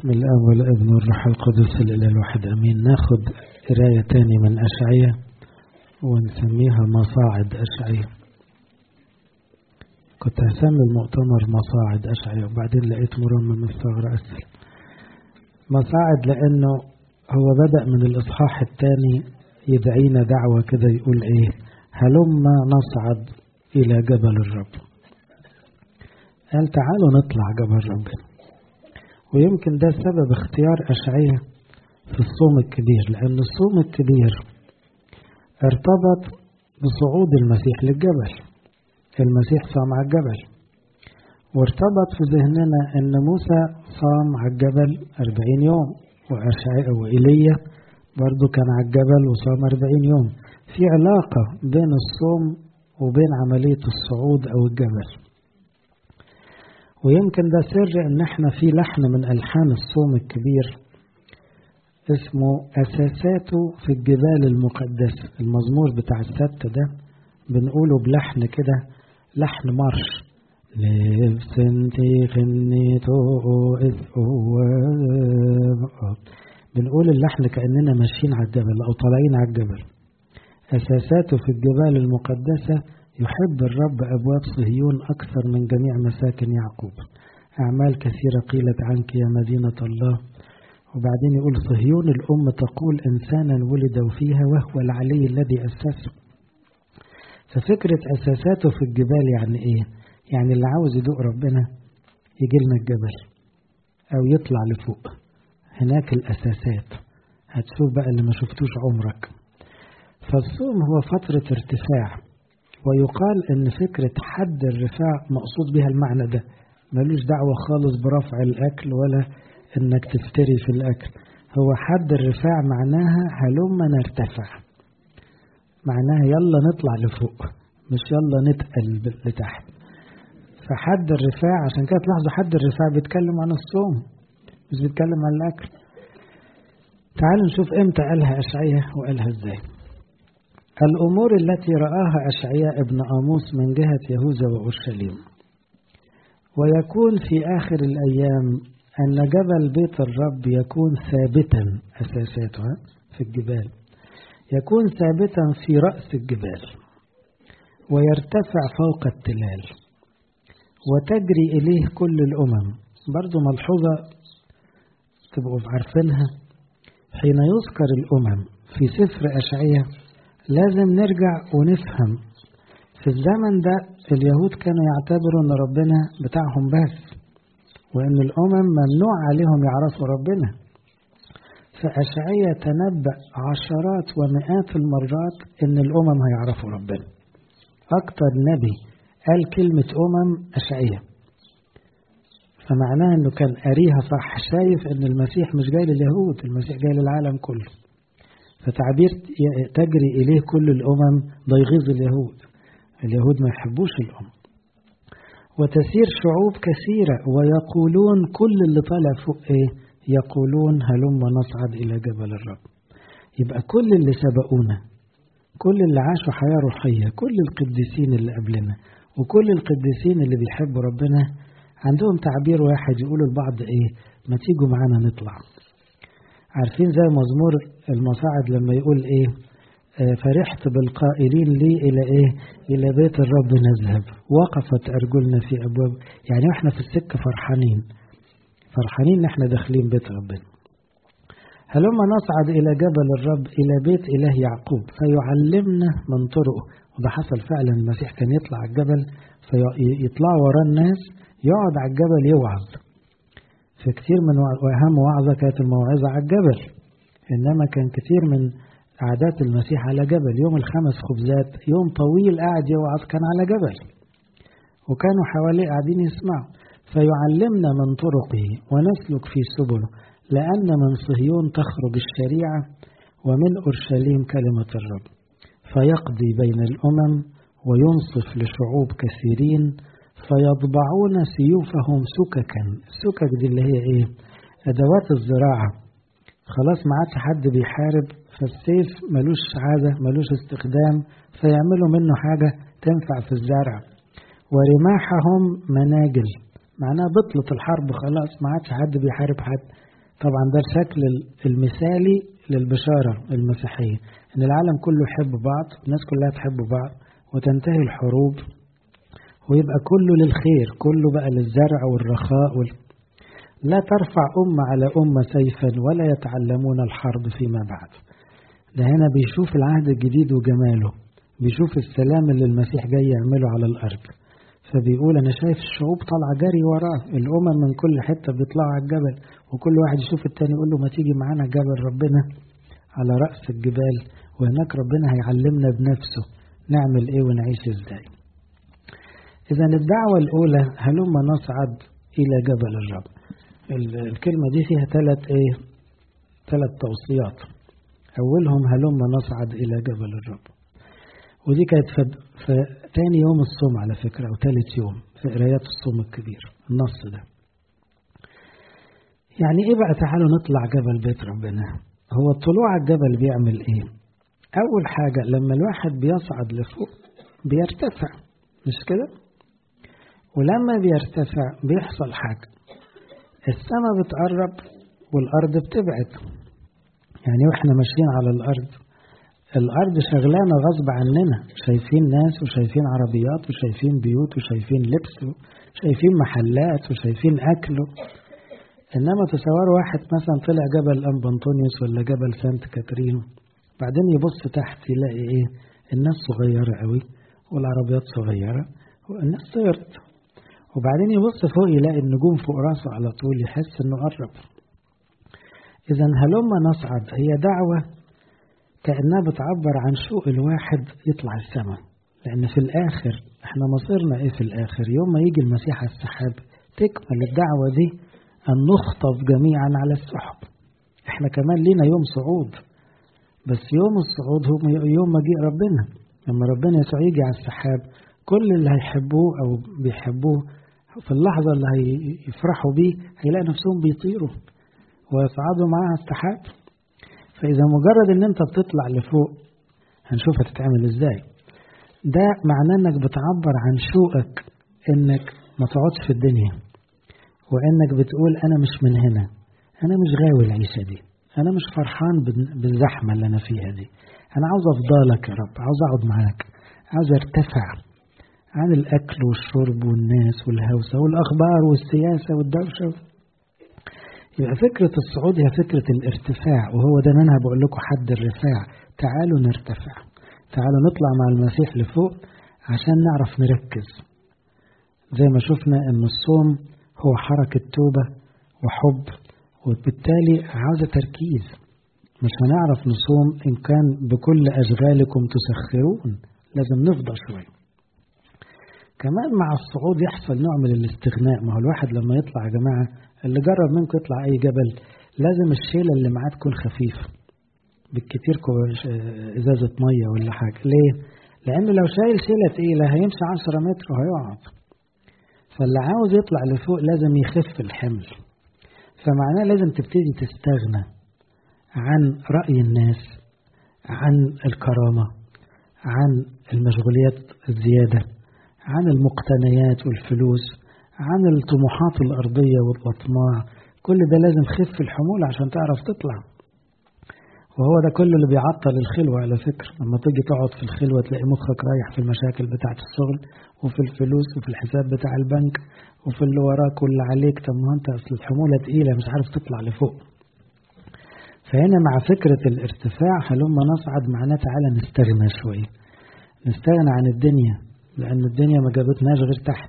بسم الله والابن والروح القدس الإله الواحد أمين ناخد قراية تاني من أشعية ونسميها مصاعد أشعية كنت هسمي المؤتمر مصاعد أشعية وبعدين لقيت مرمى من الثغرة أسهل مصاعد لأنه هو بدأ من الإصحاح الثاني يدعينا دعوة كده يقول إيه هلما نصعد إلى جبل الرب قال تعالوا نطلع جبل ربنا ويمكن ده سبب اختيار أشعية في الصوم الكبير لأن الصوم الكبير ارتبط بصعود المسيح للجبل المسيح صام على الجبل وارتبط في ذهننا أن موسى صام على الجبل أربعين يوم وأشعية وإيليا برضو كان على الجبل وصام أربعين يوم في علاقة بين الصوم وبين عملية الصعود أو الجبل ويمكن ده سر ان احنا في لحن من الحان الصوم الكبير اسمه اساساته في الجبال المقدسة المزمور بتاع السبت ده بنقوله بلحن كده لحن مرش لفسنتي خنيتو بنقول اللحن كأننا ماشيين على الجبل أو طالعين على الجبل أساساته في الجبال المقدسة يحب الرب أبواب صهيون أكثر من جميع مساكن يعقوب أعمال كثيرة قيلت عنك يا مدينة الله وبعدين يقول صهيون الأم تقول إنسانا ولد فيها وهو العلي الذي أسسه ففكرة أساساته في الجبال يعني إيه؟ يعني اللي عاوز يدوق ربنا يجي لنا الجبل أو يطلع لفوق هناك الأساسات هتشوف بقى اللي ما شفتوش عمرك فالصوم هو فترة ارتفاع ويقال ان فكرة حد الرفاع مقصود بها المعنى ده ملوش دعوة خالص برفع الأكل ولا انك تفتري في الأكل هو حد الرفاع معناها هلما نرتفع معناها يلا نطلع لفوق مش يلا نتقل لتحت فحد الرفاع عشان كده تلاحظوا حد الرفاع بيتكلم عن الصوم مش بيتكلم عن الأكل تعالوا نشوف امتى قالها أشعية وقالها ازاي الأمور التي رآها أشعياء ابن آموس من جهة يهوذا وأورشليم ويكون في آخر الأيام أن جبل بيت الرب يكون ثابتا أساساتها في الجبال يكون ثابتا في رأس الجبال ويرتفع فوق التلال وتجري إليه كل الأمم برضو ملحوظة تبقوا عارفينها حين يذكر الأمم في سفر أشعية لازم نرجع ونفهم في الزمن ده اليهود كانوا يعتبروا ان ربنا بتاعهم بس وان الامم ممنوع عليهم يعرفوا ربنا فأشعية تنبأ عشرات ومئات المرات ان الامم هيعرفوا ربنا اكتر نبي قال كلمة امم أشعية فمعناها انه كان قاريها صح شايف ان المسيح مش جاي لليهود المسيح جاي للعالم كله فتعبير تجري إليه كل الأمم ده يغيظ اليهود اليهود ما يحبوش الأمم وتسير شعوب كثيرة ويقولون كل اللي طالع فوق إيه يقولون هلما نصعد إلى جبل الرب يبقى كل اللي سبقونا كل اللي عاشوا حياة روحية كل القديسين اللي قبلنا وكل القديسين اللي بيحبوا ربنا عندهم تعبير واحد يقولوا لبعض إيه ما تيجوا معانا نطلع عارفين زي مزمور المصاعد لما يقول ايه آه فرحت بالقائلين لي الى ايه الى بيت الرب نذهب وقفت ارجلنا في ابواب يعني احنا في السكه فرحانين فرحانين ان احنا داخلين بيت ربنا هلما نصعد الى جبل الرب الى بيت اله يعقوب فيعلمنا من طرقه وده حصل فعلا المسيح كان يطلع على الجبل فيطلع وراه الناس يقعد على الجبل يوعظ في كتير من أهم وعظة كانت الموعظة على الجبل إنما كان كتير من عادات المسيح على جبل يوم الخمس خبزات يوم طويل قاعد يوعظ كان على جبل وكانوا حواليه قاعدين يسمعوا فيعلمنا من طرقه ونسلك في سبله لأن من صهيون تخرج الشريعة ومن أورشليم كلمة الرب فيقضي بين الأمم وينصف لشعوب كثيرين فيطبعون سيوفهم سككا السكك دي اللي هي ايه ادوات الزراعة خلاص ما عادش حد بيحارب فالسيف ملوش عادة ملوش استخدام فيعملوا منه حاجة تنفع في الزرع ورماحهم مناجل معناها بطلت الحرب خلاص ما عادش حد بيحارب حد طبعا ده الشكل المثالي للبشارة المسيحية إن العالم كله يحب بعض الناس كلها تحب بعض وتنتهي الحروب ويبقى كله للخير كله بقى للزرع والرخاء وال... لا ترفع أمة على أمة سيفا ولا يتعلمون الحرب فيما بعد ده هنا بيشوف العهد الجديد وجماله بيشوف السلام اللي المسيح جاي يعمله على الأرض فبيقول أنا شايف الشعوب طالعة جري وراه الأمم من كل حتة بيطلعوا على الجبل وكل واحد يشوف التاني يقول له ما تيجي معانا جبل ربنا على رأس الجبال وهناك ربنا هيعلمنا بنفسه نعمل ايه ونعيش ازاي إذا الدعوة الأولى هلما نصعد إلى جبل الرب الكلمة دي فيها ثلاث إيه ثلاث توصيات أولهم هلما نصعد إلى جبل الرب ودي كانت في, في تاني يوم الصوم على فكرة أو ثالث يوم في قرايات الصوم الكبير النص ده يعني إيه بقى تعالوا نطلع جبل بيت ربنا هو الطلوع على الجبل بيعمل إيه أول حاجة لما الواحد بيصعد لفوق بيرتفع مش كده ولما بيرتفع بيحصل حاجة السماء بتقرب والأرض بتبعد يعني واحنا ماشيين على الأرض الأرض شغلانة غصب عننا شايفين ناس وشايفين عربيات وشايفين بيوت وشايفين لبس وشايفين محلات وشايفين أكل إنما تصوروا واحد مثلا طلع جبل أم بنطونيوس ولا جبل سانت كاترين بعدين يبص تحت يلاقي إيه الناس صغيرة قوي والعربيات صغيرة والناس صغرت وبعدين يبص فوق يلاقي النجوم فوق راسه على طول يحس إنه قرب إذا هلما نصعد هي دعوة كأنها بتعبر عن شوق الواحد يطلع السماء لأن في الآخر احنا مصيرنا ايه في الآخر يوم ما يجي المسيح على السحاب تكمل الدعوة دي أن نخطف جميعا على السحب احنا كمان لينا يوم صعود بس يوم الصعود هو يوم مجيء ربنا لما ربنا يسوع يجي على السحاب كل اللي هيحبوه أو بيحبوه في اللحظة اللي هيفرحوا بيه هيلاقي نفسهم بيطيروا ويصعدوا معاها السحاب فإذا مجرد إن أنت بتطلع لفوق هنشوف هتتعمل إزاي ده معناه إنك بتعبر عن شوقك إنك ما تقعدش في الدنيا وإنك بتقول أنا مش من هنا أنا مش غاوي العيشة دي أنا مش فرحان بالزحمة اللي أنا فيها دي أنا عاوز أفضلك يا رب عاوز أقعد معاك عاوز أرتفع عن الأكل والشرب والناس والهوسة والأخبار والسياسة والدوشة يبقى فكرة الصعود هي فكرة الارتفاع وهو ده منها بقول لكم حد الرفاع تعالوا نرتفع تعالوا نطلع مع المسيح لفوق عشان نعرف نركز زي ما شفنا ان الصوم هو حركة توبة وحب وبالتالي عاوزة تركيز مش هنعرف نصوم إن كان بكل أشغالكم تسخرون لازم نفضى شوية كمان مع الصعود يحصل نوع من الاستغناء ما هو الواحد لما يطلع يا جماعة اللي جرب منكم يطلع أي جبل لازم الشيلة اللي معاه تكون خفيفة بالكتير إزازة مية ولا حاجة ليه؟ لأنه لو شايل شيلة تقيلة هيمشي عشرة متر وهيقعد فاللي عاوز يطلع لفوق لازم يخف الحمل فمعناه لازم تبتدي تستغنى عن رأي الناس عن الكرامة عن المشغوليات الزيادة عن المقتنيات والفلوس عن الطموحات الأرضية والأطماع كل ده لازم خف الحمول عشان تعرف تطلع وهو ده كل اللي بيعطل الخلوة على فكرة لما تيجي تقعد في الخلوة تلاقي مخك رايح في المشاكل بتاعة الشغل وفي الفلوس وفي الحساب بتاع البنك وفي اللي وراك واللي عليك طب ما انت اصل الحمولة تقيلة مش عارف تطلع لفوق فهنا مع فكرة الارتفاع هلما نصعد معناه تعالى نستغنى شوية نستغنى عن الدنيا لأن الدنيا ما جابتناش غير تحت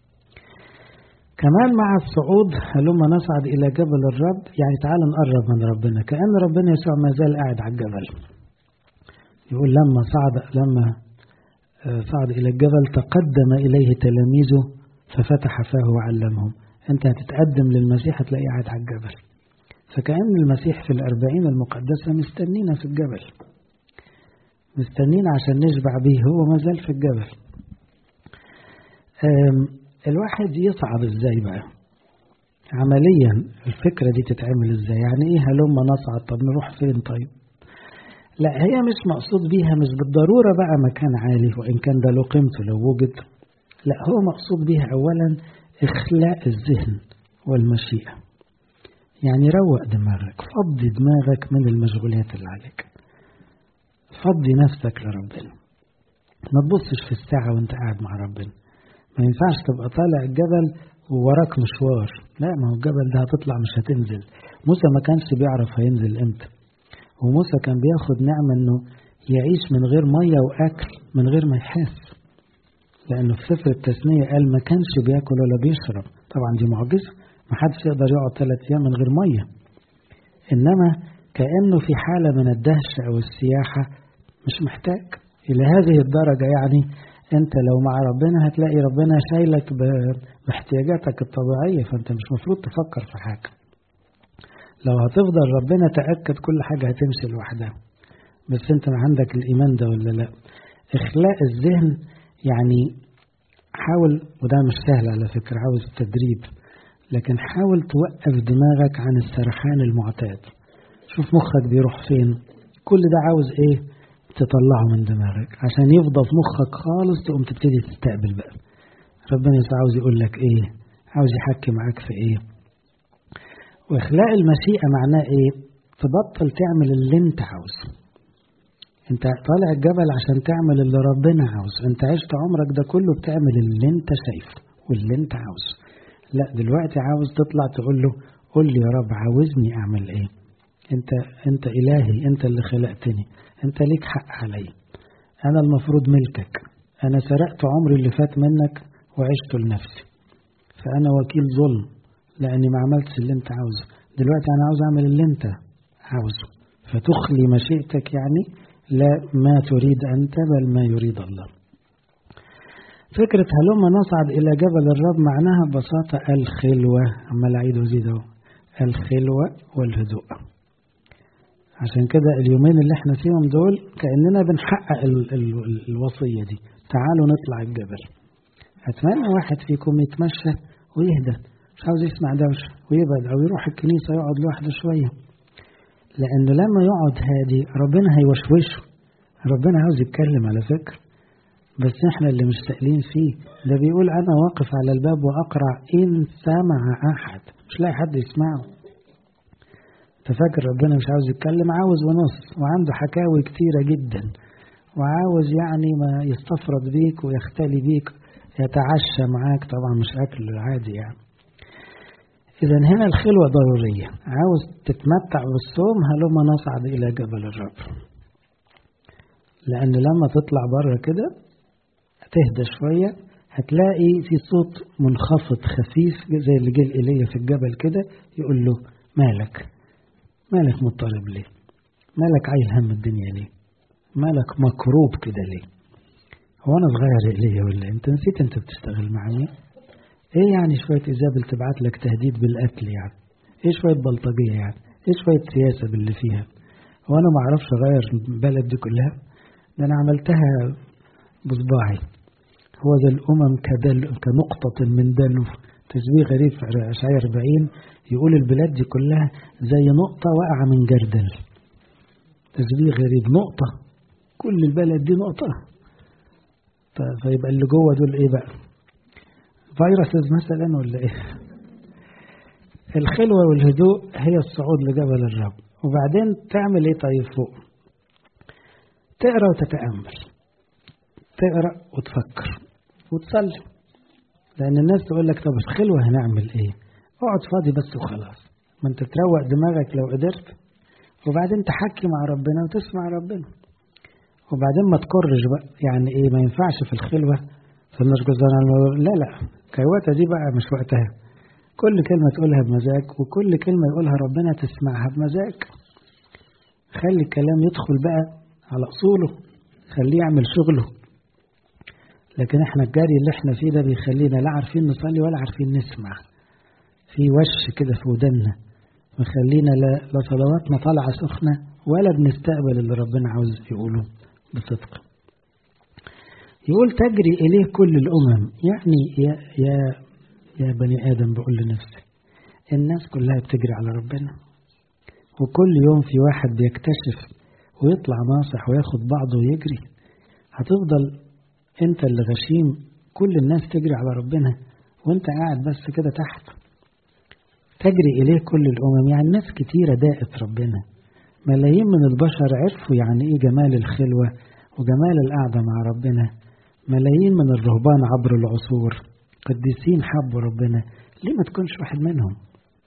كمان مع الصعود هلما نصعد إلى جبل الرب يعني تعال نقرب من ربنا كأن ربنا يسوع ما زال قاعد على الجبل يقول لما صعد لما صعد إلى الجبل تقدم إليه تلاميذه ففتح فاه وعلمهم أنت هتتقدم للمسيح هتلاقيه قاعد على الجبل فكأن المسيح في الأربعين المقدسة مستنينا في الجبل مستنينا عشان نشبع به هو ما زال في الجبل الواحد يصعد ازاي بقى عمليا الفكرة دي تتعمل ازاي يعني ايه هلما نصعد طب نروح فين طيب لا هي مش مقصود بيها مش بالضرورة بقى مكان عالي وإن كان ده له قيمته لو وجد لا هو مقصود بيها أولا إخلاء الذهن والمشيئة يعني روق دماغك فضي دماغك من المشغولات اللي عليك فضي نفسك لربنا ما تبصش في الساعة وانت قاعد مع ربنا ما ينفعش تبقى طالع الجبل ووراك مشوار لا ما هو الجبل ده هتطلع مش هتنزل موسى ما كانش بيعرف هينزل امتى وموسى كان بياخد نعمة انه يعيش من غير مية واكل من غير ما يحس لانه في سفر التثنية قال ما كانش بياكل ولا بيشرب طبعا دي معجزة ما حدش يقدر يقعد ثلاث ايام من غير مية انما كأنه في حالة من الدهشة او السياحة مش محتاج الى هذه الدرجة يعني انت لو مع ربنا هتلاقي ربنا شايلك باحتياجاتك الطبيعية فانت مش مفروض تفكر في حاجة لو هتفضل ربنا تأكد كل حاجة هتمشي لوحدها بس انت ما عندك الإيمان ده ولا لا إخلاء الذهن يعني حاول وده مش سهل على فكرة عاوز تدريب لكن حاول توقف دماغك عن السرحان المعتاد شوف مخك بيروح فين كل ده عاوز ايه تطلعه من دماغك عشان يفضى في مخك خالص تقوم تبتدي تستقبل بقى ربنا يسوع عاوز يقول لك ايه عاوز يحكي معاك في ايه واخلاء المشيئة معناه ايه تبطل تعمل اللي انت عاوزه انت طالع الجبل عشان تعمل اللي ربنا عاوزه انت عشت عمرك ده كله بتعمل اللي انت شايفه واللي انت عاوزه لا دلوقتي عاوز تطلع تقول له قول لي يا رب عاوزني اعمل ايه انت انت الهي انت اللي خلقتني انت ليك حق علي انا المفروض ملكك انا سرقت عمري اللي فات منك وعشته لنفسي فانا وكيل ظلم لاني ما عملتش اللي انت عاوزه دلوقتي انا عاوز اعمل اللي انت عاوزه فتخلي مشيئتك يعني لا ما تريد انت بل ما يريد الله فكرة هلما نصعد إلى جبل الرب معناها ببساطة الخلوة عمال أعيد وزيد أهو الخلوة والهدوء عشان كده اليومين اللي احنا فيهم دول كأننا بنحقق ال ال الوصية دي تعالوا نطلع الجبل أتمنى واحد فيكم يتمشى ويهدى مش عاوز يسمع دوشة ويبعد أو يروح الكنيسة يقعد لوحده شوية لأنه لما يقعد هادي ربنا هيوشوشه ربنا عاوز يتكلم على فكرة بس احنا اللي مش سائلين فيه ده بيقول أنا واقف على الباب وأقرع إن سمع أحد مش لاقي حد يسمعه تفكر ربنا مش عاوز يتكلم عاوز ونص وعنده حكاوي كتيرة جدا وعاوز يعني ما يستفرد بيك ويختلي بيك يتعشى معاك طبعا مش أكل عادي يعني إذا هنا الخلوة ضرورية عاوز تتمتع بالصوم هلما نصعد إلى جبل الرب لأن لما تطلع بره كده تهدى شوية هتلاقي في صوت منخفض خفيف زي اللي جه إيليا في الجبل كده يقول له مالك مالك مضطرب ليه مالك عايل هم الدنيا ليه مالك مكروب كده ليه هو أنا صغير إيليا ولا أنت نسيت أنت بتشتغل مع مين ايه يعني شوية إيزابل تبعت لك تهديد بالقتل يعني ايه شوية بلطجية يعني ايه شوية سياسة باللي فيها هو انا ما اعرفش اغير البلد دي كلها ده انا عملتها بصباعي هو ذا الامم كدل كنقطة من دلو تشبيه غريب في اشعياء 40 يقول البلاد دي كلها زي نقطة واقعة من جردل تشبيه غريب نقطة كل البلد دي نقطة فيبقى اللي جوه دول ايه بقى فيروسز مثلا ولا ايه الخلوة والهدوء هي الصعود لجبل الرب وبعدين تعمل ايه طيب فوق تقرا وتتأمل تقرا وتفكر وتصلي لأن الناس تقول لك طب الخلوة هنعمل ايه اقعد فاضي بس وخلاص ما انت تروق دماغك لو قدرت وبعدين تحكي مع ربنا وتسمع ربنا وبعدين ما تكرش بقى يعني ايه ما ينفعش في الخلوة فالناس لا لا كيوتة دي بقى مش وقتها كل كلمة تقولها بمزاج وكل كلمة يقولها ربنا تسمعها بمزاج خلي الكلام يدخل بقى على أصوله خليه يعمل شغله لكن احنا الجري اللي احنا فيه ده بيخلينا لا عارفين نصلي ولا عارفين نسمع في وش كده في ودنا مخلينا لا, لا صلواتنا طالعة سخنة ولا بنستقبل اللي ربنا عاوز يقوله بصدق يقول تجري إليه كل الأمم يعني يا, يا, يا بني آدم بقول لنفسي الناس كلها بتجري على ربنا وكل يوم في واحد بيكتشف ويطلع ناصح وياخد بعضه ويجري هتفضل انت اللي غشيم كل الناس تجري على ربنا وانت قاعد بس كده تحت تجري إليه كل الأمم يعني ناس كتيرة داقت ربنا ملايين من البشر عرفوا يعني إيه جمال الخلوة وجمال القعدة مع ربنا ملايين من الرهبان عبر العصور قديسين حبوا ربنا ليه ما تكونش واحد منهم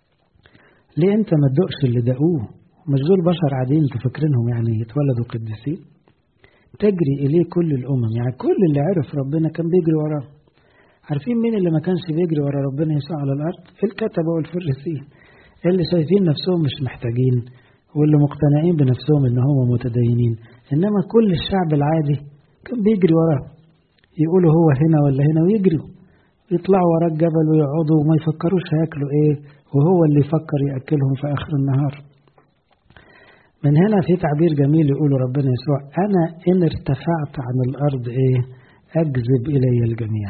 ليه انت ما تدقش اللي دقوه مش دول بشر عاديين انتوا فاكرينهم يعني يتولدوا قديسين تجري اليه كل الامم يعني كل اللي عرف ربنا كان بيجري وراه عارفين مين اللي ما كانش بيجري ورا ربنا يسوع على الارض الكتبه والفريسيين اللي شايفين نفسهم مش محتاجين واللي مقتنعين بنفسهم ان هم متدينين انما كل الشعب العادي كان بيجري وراه يقولوا هو هنا ولا هنا ويجروا يطلعوا ورا الجبل ويقعدوا وما يفكروش هياكلوا ايه وهو اللي يفكر ياكلهم في اخر النهار من هنا في تعبير جميل يقوله ربنا يسوع انا ان ارتفعت عن الارض ايه اجذب الي الجميع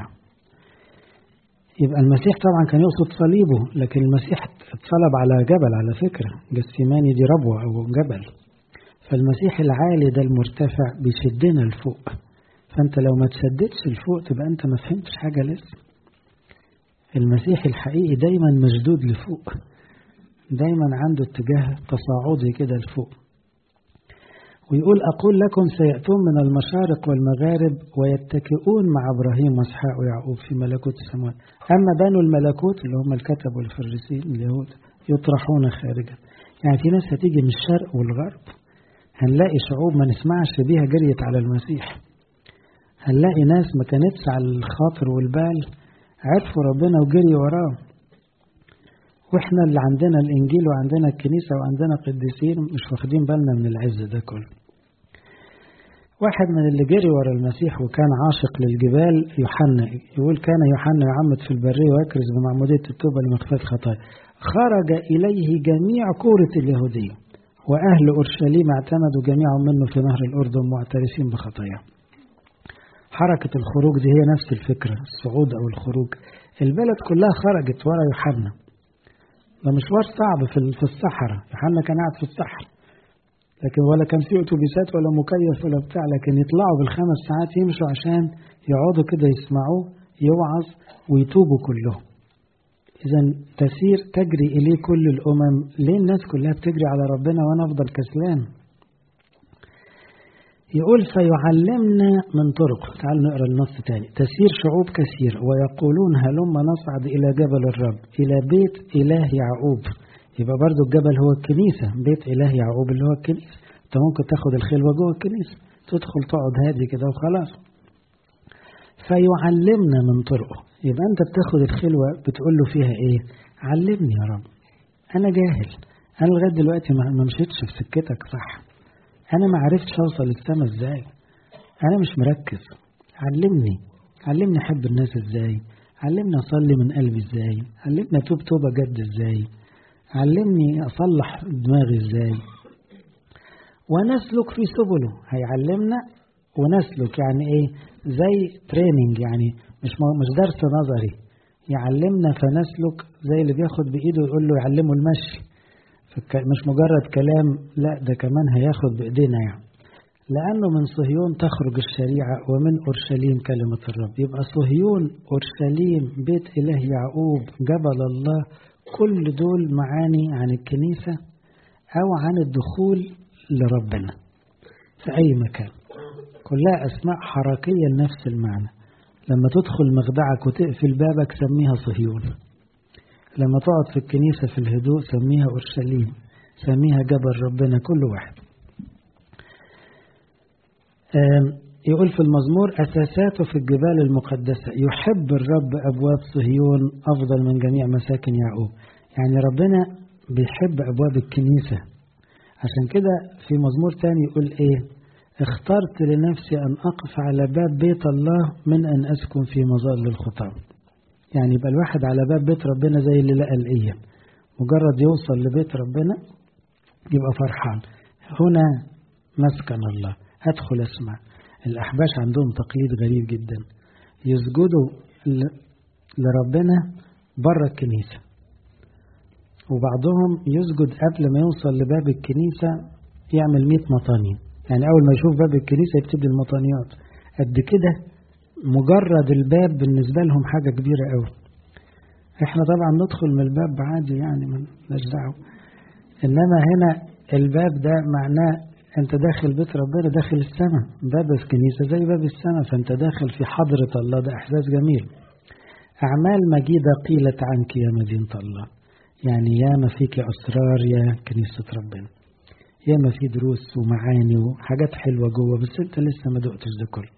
يبقى المسيح طبعا كان يقصد صليبه لكن المسيح اتصلب على جبل على فكرة جسيماني دي ربوة أو جبل فالمسيح العالي ده المرتفع بيشدنا لفوق فأنت لو ما تشددش لفوق تبقى أنت ما فهمتش حاجة لسه المسيح الحقيقي دايما مشدود لفوق دايما عنده اتجاه تصاعدي كده لفوق ويقول أقول لكم سيأتون من المشارق والمغارب ويتكئون مع إبراهيم وإسحاق ويعقوب في ملكوت السماوات أما بنو الملكوت اللي هم الكتب والفريسين اليهود يطرحون خارجا يعني في ناس هتيجي من الشرق والغرب هنلاقي شعوب ما نسمعش بيها جريت على المسيح هنلاقي ناس ما كانتش على الخاطر والبال عرفوا ربنا وجري وراه واحنا اللي عندنا الانجيل وعندنا الكنيسه وعندنا قديسين مش واخدين بالنا من العز ده كله واحد من اللي جري ورا المسيح وكان عاشق للجبال يوحنا يقول كان يوحنا يعمد في البرية ويكرز بمعمودية التوبة لمغفرة الخطايا خرج إليه جميع كورة اليهودية وأهل أورشليم اعتمدوا جميعهم منه في نهر الأردن معترفين بخطايا حركة الخروج دي هي نفس الفكرة الصعود أو الخروج البلد كلها خرجت ورا يوحنا ده مشوار صعب في الصحراء يوحنا كان قاعد في الصحراء لكن ولا كان في اتوبيسات ولا مكيف ولا بتاع لكن يطلعوا بالخمس ساعات يمشوا عشان يقعدوا كده يسمعوه يوعظ ويتوبوا كلهم اذا تسير تجري اليه كل الامم ليه الناس كلها بتجري على ربنا وانا افضل كسلان يقول فيعلمنا من طرق تعال نقرا النص تاني تسير شعوب كثير ويقولون هلما نصعد الى جبل الرب الى بيت اله يعقوب يبقى برضو الجبل هو الكنيسة بيت إله يعقوب اللي هو الكنيسة أنت ممكن تاخد الخلوة جوه الكنيسة تدخل تقعد هادي كده وخلاص فيعلمنا من طرقه يبقى أنت بتاخد الخلوة بتقول له فيها إيه علمني يا رب أنا جاهل أنا لغاية دلوقتي ما مشيتش في سكتك صح أنا ما عرفتش أوصل السما إزاي أنا مش مركز علمني علمني أحب الناس إزاي علمني أصلي من قلبي إزاي علمني أتوب توبة جد إزاي علمني أصلح دماغي إزاي ونسلك في سبله هيعلمنا ونسلك يعني إيه زي تريننج يعني مش مش درس نظري يعلمنا فنسلك زي اللي بياخد بإيده ويقول له يعلمه المشي مش مجرد كلام لا ده كمان هياخد بإيدينا يعني لأنه من صهيون تخرج الشريعة ومن أورشليم كلمة الرب يبقى صهيون أورشليم بيت إله يعقوب جبل الله كل دول معاني عن الكنيسة أو عن الدخول لربنا في أي مكان كلها أسماء حركية لنفس المعنى لما تدخل مخدعك وتقفل بابك سميها صهيون لما تقعد في الكنيسة في الهدوء سميها أورشليم سميها جبل ربنا كل واحد يقول في المزمور أساساته في الجبال المقدسة يحب الرب أبواب صهيون أفضل من جميع مساكن يعقوب يعني ربنا بيحب أبواب الكنيسة عشان كده في مزمور تاني يقول إيه اخترت لنفسي أن أقف على باب بيت الله من أن أسكن في مظل الخطام يعني يبقى الواحد على باب بيت ربنا زي اللي لقى الإيه مجرد يوصل لبيت ربنا يبقى فرحان هنا مسكن الله أدخل أسمع الأحباش عندهم تقليد غريب جدا يسجدوا لربنا بره الكنيسة وبعضهم يسجد قبل ما يوصل لباب الكنيسة يعمل 100 مطانية يعني أول ما يشوف باب الكنيسة يبتدي المطانيات قد كده مجرد الباب بالنسبة لهم حاجة كبيرة قوي احنا طبعا ندخل من الباب عادي يعني مالناش دعوه انما هنا الباب ده معناه انت داخل بيت ربنا داخل السماء باب الكنيسه زي باب السماء فانت داخل في حضره الله ده احساس جميل اعمال مجيده قيلت عنك يا مدينه الله يعني ياما فيك اسرار يا كنيسه ربنا ياما في دروس ومعاني وحاجات حلوه جوه بس انت لسه ما دقتش ده كله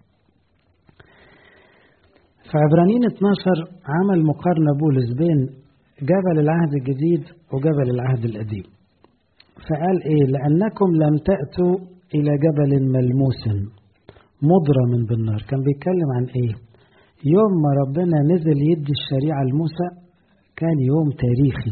في عبرانيين 12 عمل مقارنة بولس بين جبل العهد الجديد وجبل العهد القديم فقال ايه لأنكم لم تأتوا إلى جبل ملموس مضرم بالنار كان بيتكلم عن ايه يوم ما ربنا نزل يدي الشريعة لموسى كان يوم تاريخي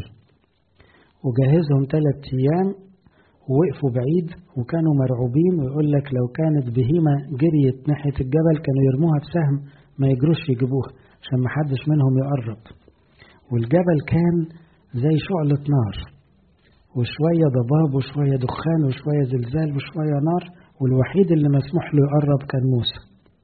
وجهزهم ثلاث أيام ووقفوا بعيد وكانوا مرعوبين ويقول لك لو كانت بهيمة جريت ناحية الجبل كانوا يرموها بسهم ما يجروش يجيبوها عشان ما حدش منهم يقرب والجبل كان زي شعلة نار وشوية ضباب وشوية دخان وشوية زلزال وشوية نار والوحيد اللي مسموح له يقرب كان موسى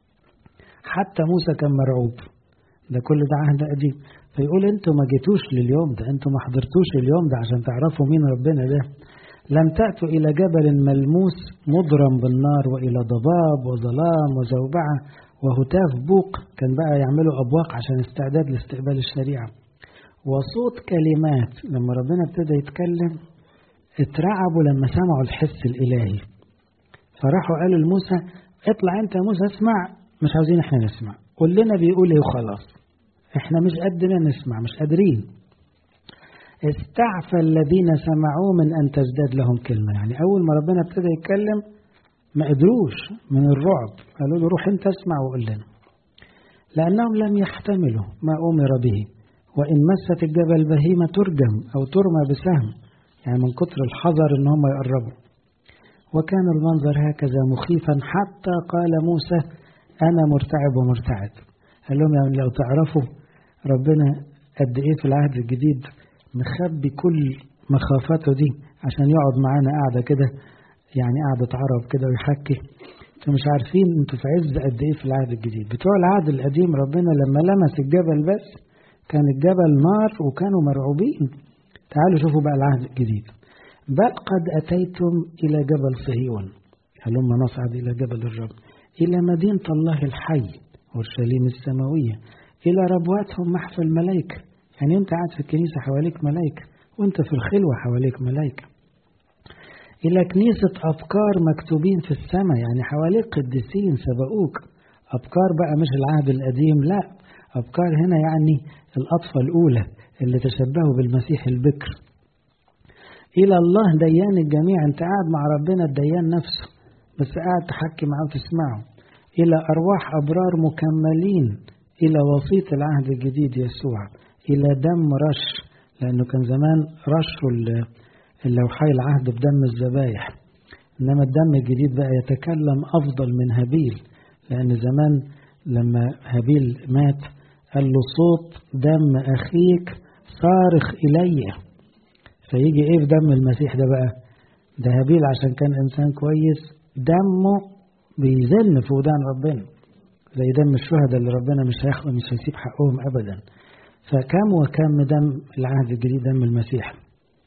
حتى موسى كان مرعوب ده كل ده عهد قديم فيقول انتوا ما جيتوش لليوم ده انتوا ما حضرتوش اليوم ده عشان تعرفوا مين ربنا ده لم تأتوا إلى جبل ملموس مضرم بالنار وإلى ضباب وظلام وزوبعة وهتاف بوق كان بقى يعملوا أبواق عشان استعداد لاستقبال الشريعة وصوت كلمات لما ربنا ابتدى يتكلم اترعبوا لما سمعوا الحس الإلهي فراحوا قالوا لموسى اطلع انت يا موسى اسمع مش عاوزين احنا نسمع قول لنا بيقول ايه وخلاص احنا مش قدنا نسمع مش قادرين استعفى الذين سمعوه من ان تزداد لهم كلمه يعني اول ما ربنا ابتدى يتكلم ما قدروش من الرعب قالوا له روح انت اسمع وقول لنا لانهم لم يحتملوا ما امر به وان مست الجبل بهيمه ترجم او ترمى بسهم يعني من كتر الحذر ان هم يقربوا وكان المنظر هكذا مخيفا حتى قال موسى انا مرتعب ومرتعد قال لهم يعني لو تعرفوا ربنا قد ايه في العهد الجديد مخبي كل مخافاته دي عشان يقعد معانا قاعده كده يعني قعدة عرب كده ويحكي انتوا مش عارفين انتوا في عز قد ايه في العهد الجديد بتوع العهد القديم ربنا لما لمس الجبل بس كان الجبل نار وكانوا مرعوبين تعالوا شوفوا بقى العهد الجديد بل قد أتيتم إلى جبل صهيون هلما نصعد إلى جبل الرب إلى مدينة الله الحي أورشليم السماوية إلى ربواتهم محفى الملائكة يعني أنت قاعد في الكنيسة حواليك ملائكة وأنت في الخلوة حواليك ملائكة إلى كنيسة أبكار مكتوبين في السماء يعني حواليك قديسين سبقوك أبكار بقى مش العهد القديم لا أبكار هنا يعني الأطفال الأولى اللي تشبهوا بالمسيح البكر إلى الله ديان الجميع أنت قاعد مع ربنا الديان نفسه بس قاعد تحكي معاه وتسمعه إلى أرواح أبرار مكملين إلى وسيط العهد الجديد يسوع إلى دم رش لأنه كان زمان رشوا اللوحي العهد بدم الذبايح إنما الدم الجديد بقى يتكلم أفضل من هابيل لأن زمان لما هابيل مات قال له صوت دم أخيك صارخ إلي فيجي إيه في دم المسيح ده بقى ده هابيل عشان كان إنسان كويس دمه بيزن في ودان ربنا زي دم الشهداء اللي ربنا مش هياخد مش هيسيب حقهم أبدا فكم وكم دم العهد الجديد دم المسيح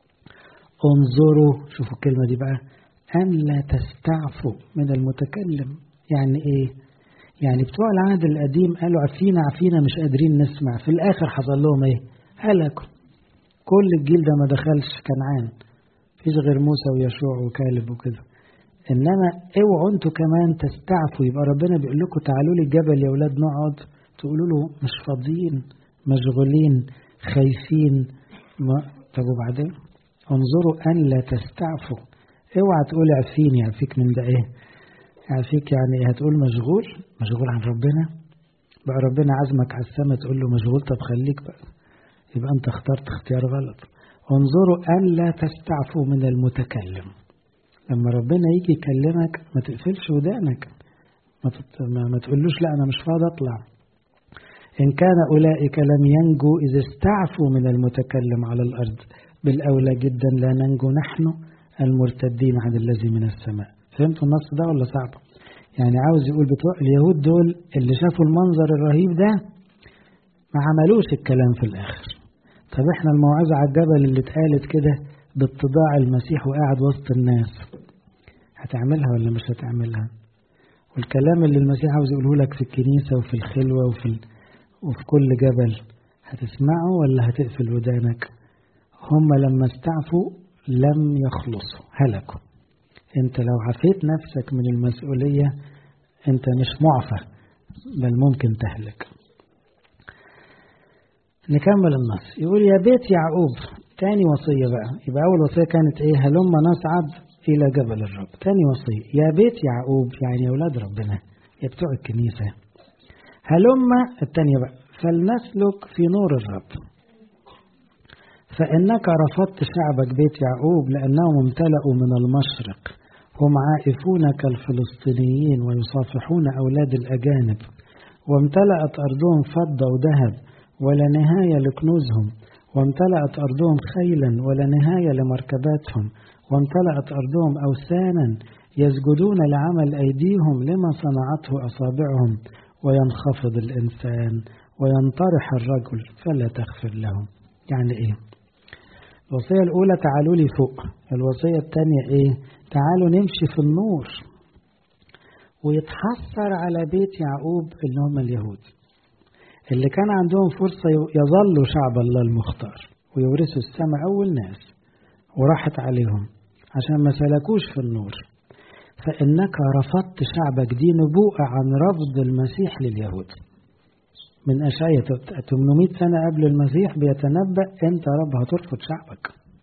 انظروا شوفوا الكلمة دي بقى أن لا تستعفوا من المتكلم يعني إيه يعني بتوع العهد القديم قالوا عفينا عفينا مش قادرين نسمع في الآخر حصل لهم إيه هلكوا كل الجيل ده ما دخلش كنعان فيش غير موسى ويشوع وكالب وكده انما اوعوا انتوا كمان تستعفوا يبقى ربنا بيقول لكم تعالوا لي الجبل يا اولاد نقعد تقولوا له مش فاضيين مشغولين خايفين ما طب وبعدين انظروا ان لا تستعفوا اوعى تقول عفيني يعفيك من ده ايه يعفيك يعني ايه هتقول مشغول مشغول عن ربنا بقى ربنا عزمك على السما تقول له مشغول طب خليك بقى يبقى انت اخترت اختيار غلط انظروا ان لا تستعفوا من المتكلم لما ربنا يجي يكلمك ما تقفلش ودانك ما, تت... ما, ما تقولوش لا انا مش فاضي اطلع ان كان اولئك لم ينجوا اذا استعفوا من المتكلم على الارض بالاولى جدا لا ننجو نحن المرتدين عن الذي من السماء فهمتوا النص ده ولا صعب يعني عاوز يقول بتوع اليهود دول اللي شافوا المنظر الرهيب ده ما عملوش الكلام في الاخر طب احنا الموعظة على الجبل اللي اتقالت كده باتضاع المسيح وقاعد وسط الناس هتعملها ولا مش هتعملها والكلام اللي المسيح عاوز يقوله لك في الكنيسة وفي الخلوة وفي ال... وفي كل جبل هتسمعه ولا هتقفل ودانك هم لما استعفوا لم يخلصوا هلكوا انت لو عفيت نفسك من المسؤولية انت مش معفى بل ممكن تهلك نكمل النص يقول يا بيت يعقوب تاني وصية بقى يبقى أول وصية كانت إيه هلما نصعد إلى جبل الرب تاني وصية يا بيت يعقوب يعني يا أولاد ربنا يا بتوع الكنيسة هلما التانية بقى فلنسلك في نور الرب فإنك رفضت شعبك بيت يعقوب لأنهم امتلأوا من المشرق هم عائفون كالفلسطينيين ويصافحون أولاد الأجانب وامتلأت أرضهم فضة وذهب ولا نهاية لكنوزهم وامتلأت أرضهم خيلا ولا نهاية لمركباتهم وامتلأت أرضهم أوثانا يسجدون لعمل أيديهم لما صنعته أصابعهم وينخفض الإنسان وينطرح الرجل فلا تغفر لهم يعني إيه الوصية الأولى تعالوا لي فوق الوصية الثانية إيه تعالوا نمشي في النور ويتحسر على بيت يعقوب اللي هم اليهود اللي كان عندهم فرصة يظلوا شعب الله المختار ويورثوا السماء أول ناس وراحت عليهم عشان ما سلكوش في النور فإنك رفضت شعبك دي نبوءة عن رفض المسيح لليهود من أشعية 800 سنة قبل المسيح بيتنبأ أنت يا رب هترفض شعبك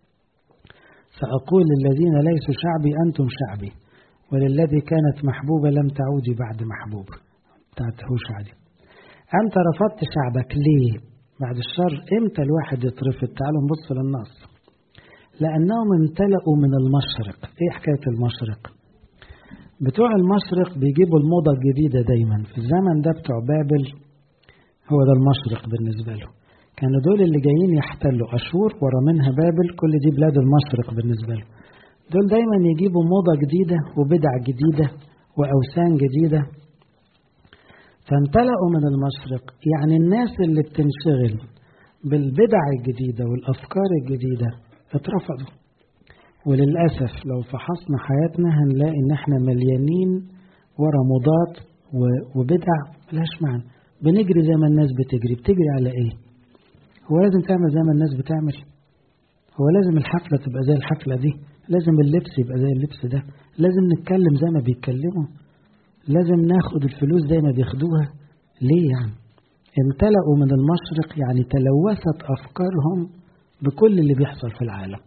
سأقول للذين ليسوا شعبي أنتم شعبي وللذي كانت محبوبة لم تعودي بعد محبوب بتاعت هوشع دي أنت رفضت شعبك ليه بعد الشر إمتى الواحد يترفض تعالوا نبص للنص لأنهم امتلأوا من المشرق إيه حكاية المشرق بتوع المشرق بيجيبوا الموضة الجديدة دايما في الزمن ده بتوع بابل هو ده المشرق بالنسبة له كانوا دول اللي جايين يحتلوا أشور ورا منها بابل كل دي بلاد المشرق بالنسبة له دول دايما يجيبوا موضة جديدة وبدع جديدة وأوثان جديدة فامتلأوا من المشرق يعني الناس اللي بتنشغل بالبدع الجديدة والأفكار الجديدة اترفضوا وللأسف لو فحصنا حياتنا هنلاقي إن احنا مليانين ورا موضات وبدع ملهاش معنى بنجري زي ما الناس بتجري بتجري على ايه هو لازم تعمل زي ما الناس بتعمل هو لازم الحفلة تبقى زي الحفلة دي لازم اللبس يبقى زي اللبس ده لازم نتكلم زي ما بيتكلموا لازم ناخد الفلوس زي ما بياخدوها ليه يعني امتلأوا من المشرق يعني تلوثت أفكارهم بكل اللي بيحصل في العالم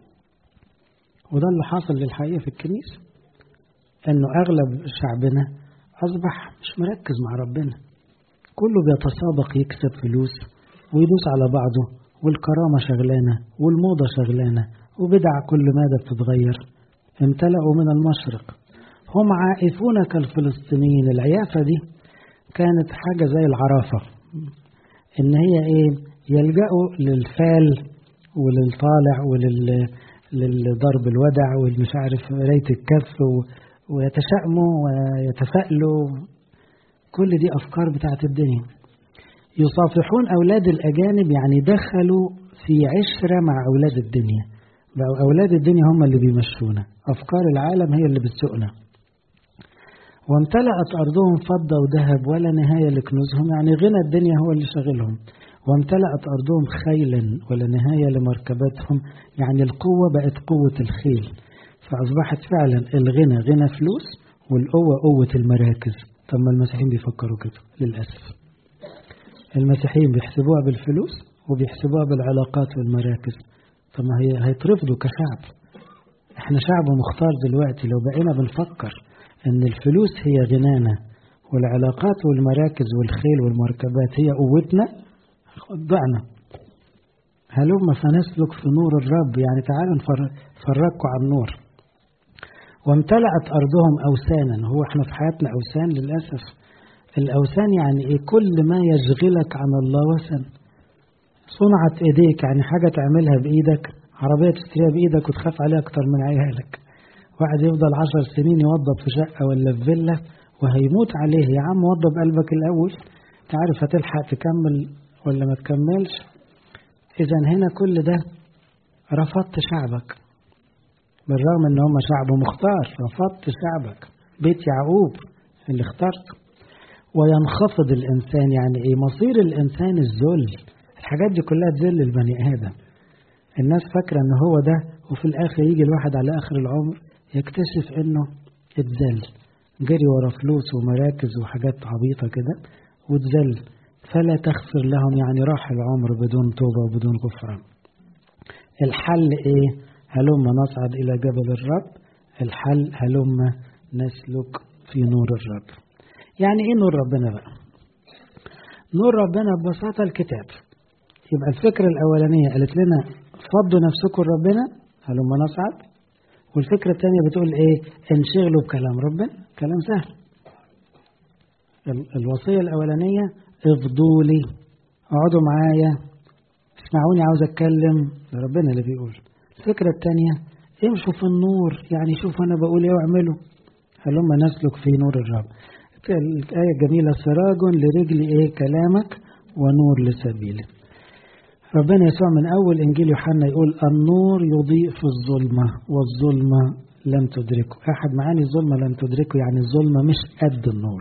وده اللي حاصل للحقيقة في الكنيسة انه اغلب شعبنا اصبح مش مركز مع ربنا كله بيتسابق يكسب فلوس ويدوس على بعضه والكرامة شغلانة والموضة شغلانة وبدع كل مادة بتتغير امتلأوا من المشرق هم عائفون كالفلسطينيين العيافة دي كانت حاجة زي العرافة إن هي إيه يلجأوا للفال وللطالع ولل للضرب الودع والمش عارف قراية الكف ويتشائموا ويتفائلوا كل دي أفكار بتاعت الدنيا يصافحون أولاد الأجانب يعني دخلوا في عشرة مع أولاد الدنيا بقوا أولاد الدنيا هم اللي بيمشونا أفكار العالم هي اللي بتسوقنا وامتلأت أرضهم فضة وذهب ولا نهاية لكنوزهم يعني غنى الدنيا هو اللي شغلهم وامتلأت أرضهم خيلا ولا نهاية لمركباتهم يعني القوة بقت قوة الخيل فأصبحت فعلا الغنى غنى فلوس والقوة قوة المراكز طب ما المسيحيين بيفكروا كده للأسف المسيحيين بيحسبوها بالفلوس وبيحسبوها بالعلاقات والمراكز طب ما هي هيترفضوا كشعب احنا شعب مختار دلوقتي لو بقينا بنفكر ان الفلوس هي غنانا والعلاقات والمراكز والخيل والمركبات هي قوتنا ضعنا هلما فنسلك في نور الرب يعني تعالوا نفرجكم على النور وامتلأت أرضهم أوثانا هو احنا في حياتنا أوثان للأسف الأوثان يعني إيه كل ما يشغلك عن الله وثن صنعت إيديك يعني حاجة تعملها بإيدك عربية تشتريها بإيدك وتخاف عليها أكتر من عيالك واحد يفضل عشر سنين يوضب في شقة ولا في فيلا وهيموت عليه يا عم وضب قلبك الأول تعرف هتلحق تكمل ولا ما تكملش إذا هنا كل ده رفضت شعبك بالرغم ان هم شعب مختار رفضت شعبك بيت يعقوب اللي اخترته وينخفض الانسان يعني ايه مصير الانسان الذل الحاجات دي كلها تذل البني ادم الناس فاكره ان هو ده وفي الاخر يجي الواحد على اخر العمر يكتشف انه اتذل جري ورا فلوس ومراكز وحاجات عبيطه كده واتذل فلا تغفر لهم يعني راح العمر بدون توبه وبدون غفران الحل ايه هلم نصعد الى جبل الرب الحل هلم نسلك في نور الرب يعني ايه نور ربنا بقى نور ربنا ببساطه الكتاب يبقى الفكره الاولانيه قالت لنا فضوا نفسكم لربنا هلم نصعد والفكره الثانيه بتقول ايه انشغلوا بكلام ربنا كلام سهل الوصيه الاولانيه افضوا لي اقعدوا معايا اسمعوني عاوز اتكلم ده ربنا اللي بيقول الفكره الثانيه امشوا في النور يعني شوفوا انا بقول ايه واعملوا هلما نسلك في نور الرب الآية جميلة سراج لرجل إيه كلامك ونور لسبيلك ربنا يسوع من أول إنجيل يوحنا يقول النور يضيء في الظلمة والظلمة لم تدركه أحد معاني الظلمة لم تدركه يعني الظلمة مش قد النور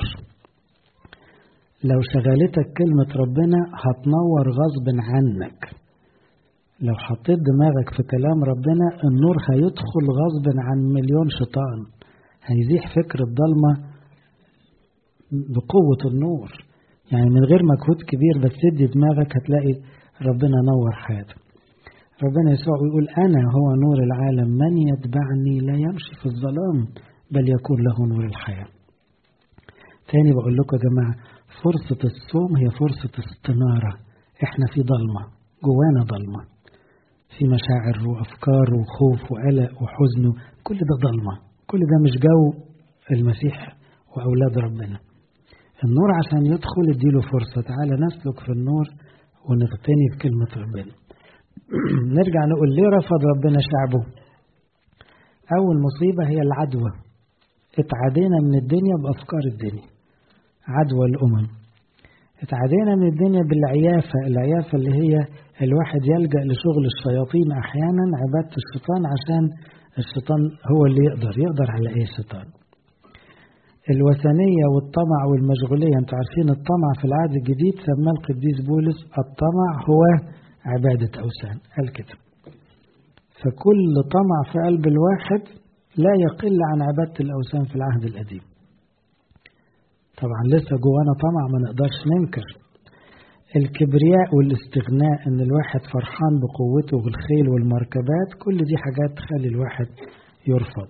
لو شغلتك كلمة ربنا هتنور غصب عنك لو حطيت دماغك في كلام ربنا النور هيدخل غصب عن مليون شيطان هيزيح فكر الضلمة بقوة النور يعني من غير مجهود كبير بس تدي دماغك هتلاقي ربنا نور حياتك ربنا يسوع يقول أنا هو نور العالم من يتبعني لا يمشي في الظلام بل يكون له نور الحياة تاني بقول لكم يا جماعة فرصة الصوم هي فرصة استنارة احنا في ضلمة جوانا ضلمة في مشاعر وأفكار وخوف وقلق وحزن كل ده ضلمة كل ده مش جو المسيح وأولاد ربنا النور عشان يدخل اديله فرصة تعالى نسلك في النور ونغتني بكلمة ربنا نرجع نقول ليه رفض ربنا شعبه أول مصيبة هي العدوى اتعدينا من الدنيا بأفكار الدنيا عدوى الأمم اتعدينا من الدنيا بالعيافة العيافة اللي هي الواحد يلجأ لشغل الشياطين أحيانا عبادة الشيطان عشان الشيطان هو اللي يقدر يقدر على ايه الشيطان الوثنية والطمع والمشغولية انتوا عارفين الطمع في العهد الجديد سماه القديس بولس الطمع هو عبادة أوثان قال كده فكل طمع في قلب الواحد لا يقل عن عبادة الأوثان في العهد القديم طبعا لسه جوانا طمع ما نقدرش ننكر الكبرياء والاستغناء ان الواحد فرحان بقوته بالخيل والمركبات كل دي حاجات تخلي الواحد يرفض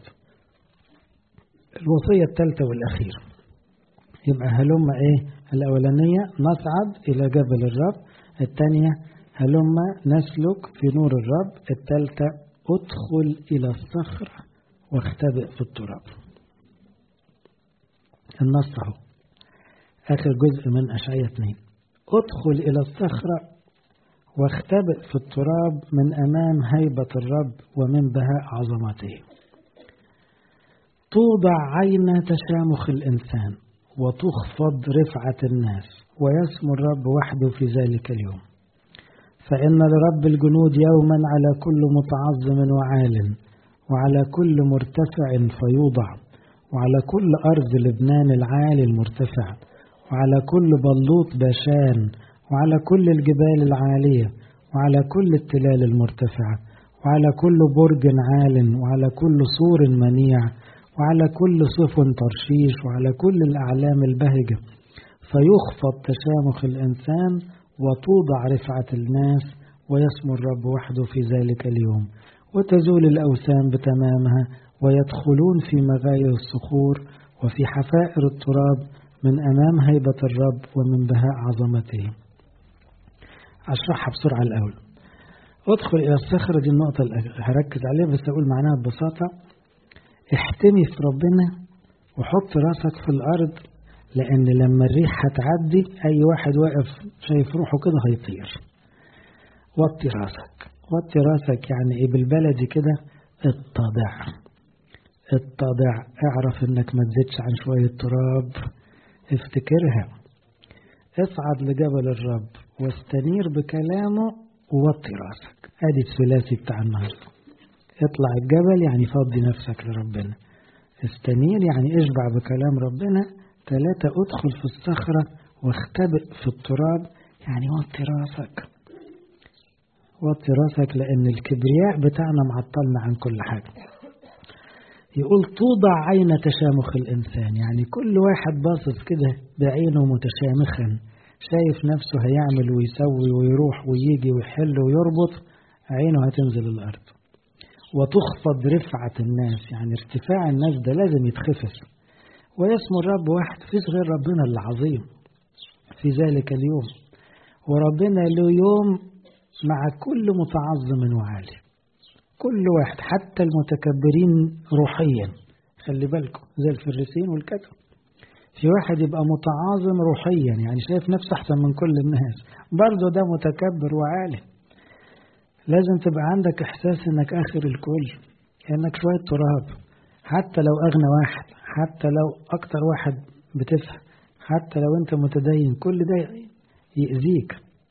الوصية الثالثة والأخيرة يبقى هلم إيه الأولانية نصعد إلى جبل الرب الثانية هلم نسلك في نور الرب الثالثة ادخل إلى الصخر واختبئ في التراب النص اهو آخر جزء من أشعية 2 ادخل إلى الصخرة واختبئ في التراب من أمام هيبة الرب ومن بهاء عظمته توضع عين تشامخ الإنسان وتخفض رفعة الناس ويسمو الرب وحده في ذلك اليوم فإن لرب الجنود يوما على كل متعظم وعال وعلى كل مرتفع فيوضع وعلى كل أرض لبنان العالي المرتفع وعلى كل بلوط باشان وعلى كل الجبال العالية وعلى كل التلال المرتفعة وعلى كل برج عال وعلى كل سور منيع وعلى كل سفن ترشيش وعلى كل الأعلام البهجة فيخفض تشامخ الإنسان وتوضع رفعة الناس ويسمو الرب وحده في ذلك اليوم وتزول الأوثان بتمامها ويدخلون في مغاير الصخور وفي حفائر التراب من أمام هيبة الرب ومن بهاء عظمته أشرحها بسرعة الأول ادخل إلى الصخرة دي النقطة اللي هركز عليها بس أقول معناها ببساطة احتمي في ربنا وحط راسك في الأرض لأن لما الريح هتعدي أي واحد واقف شايف روحه كده هيطير وطي راسك وطي راسك يعني إيه بالبلدي كده اتضع اتضع اعرف انك ما تزيدش عن شوية تراب افتكرها اصعد لجبل الرب واستنير بكلامه ووطي راسك ادي الثلاثي بتاع النهارده اطلع الجبل يعني فضي نفسك لربنا استنير يعني اشبع بكلام ربنا ثلاثة ادخل في الصخرة واختبئ في التراب يعني وطي راسك وطي راسك لأن الكبرياء بتاعنا معطلنا عن كل حاجة يقول توضع عين تشامخ الإنسان يعني كل واحد باصص كده بعينه متشامخا شايف نفسه هيعمل ويسوي ويروح ويجي ويحل ويربط عينه هتنزل الأرض وتخفض رفعة الناس يعني ارتفاع الناس ده لازم يتخفض ويسمو الرب واحد فيش غير ربنا العظيم في ذلك اليوم وربنا له يوم مع كل متعظم وعالي كل واحد حتى المتكبرين روحيا خلي بالكم زي الفريسين والكتب في واحد يبقى متعاظم روحيا يعني شايف نفسه احسن من كل الناس برضه ده متكبر وعالي لازم تبقى عندك احساس انك اخر الكل انك شويه تراب حتى لو اغنى واحد حتى لو اكتر واحد بتفهم حتى لو انت متدين كل ده يأذيك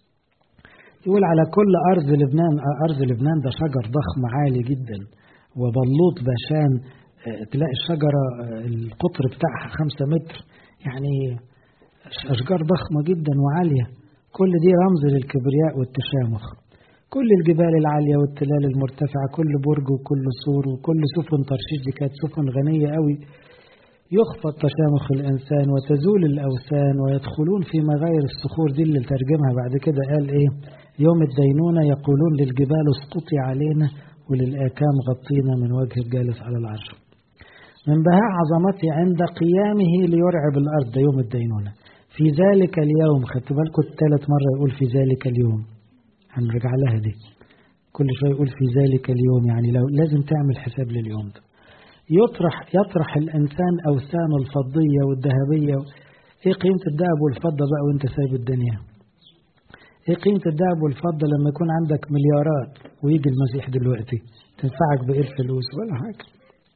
يقول على كل أرض لبنان أرض لبنان ده شجر ضخم عالي جدا وبلوط باشان تلاقي الشجرة القطر بتاعها خمسة متر يعني أشجار ضخمة جدا وعالية كل دي رمز للكبرياء والتشامخ كل الجبال العالية والتلال المرتفعة كل برج وكل سور وكل سفن ترشيش دي كانت سفن غنية قوي يخفض تشامخ الإنسان وتزول الأوثان ويدخلون في مغاير الصخور دي اللي ترجمها بعد كده قال إيه يوم الدينونة يقولون للجبال اسقطي علينا وللآكام غطينا من وجه الجالس على العرش من بهاء عظمته عند قيامه ليرعب الأرض ده يوم الدينونة في ذلك اليوم خدت بالكم الثالث مرة يقول في ذلك اليوم هنرجع لها دي كل شوية يقول في ذلك اليوم يعني لو لازم تعمل حساب لليوم ده يطرح يطرح الإنسان أوثانه الفضية والذهبية إيه قيمة الذهب والفضة بقى وأنت سايب الدنيا إيه قيمة الذهب والفضة لما يكون عندك مليارات ويجي المسيح دلوقتي تنفعك بإيه الفلوس ولا حاجة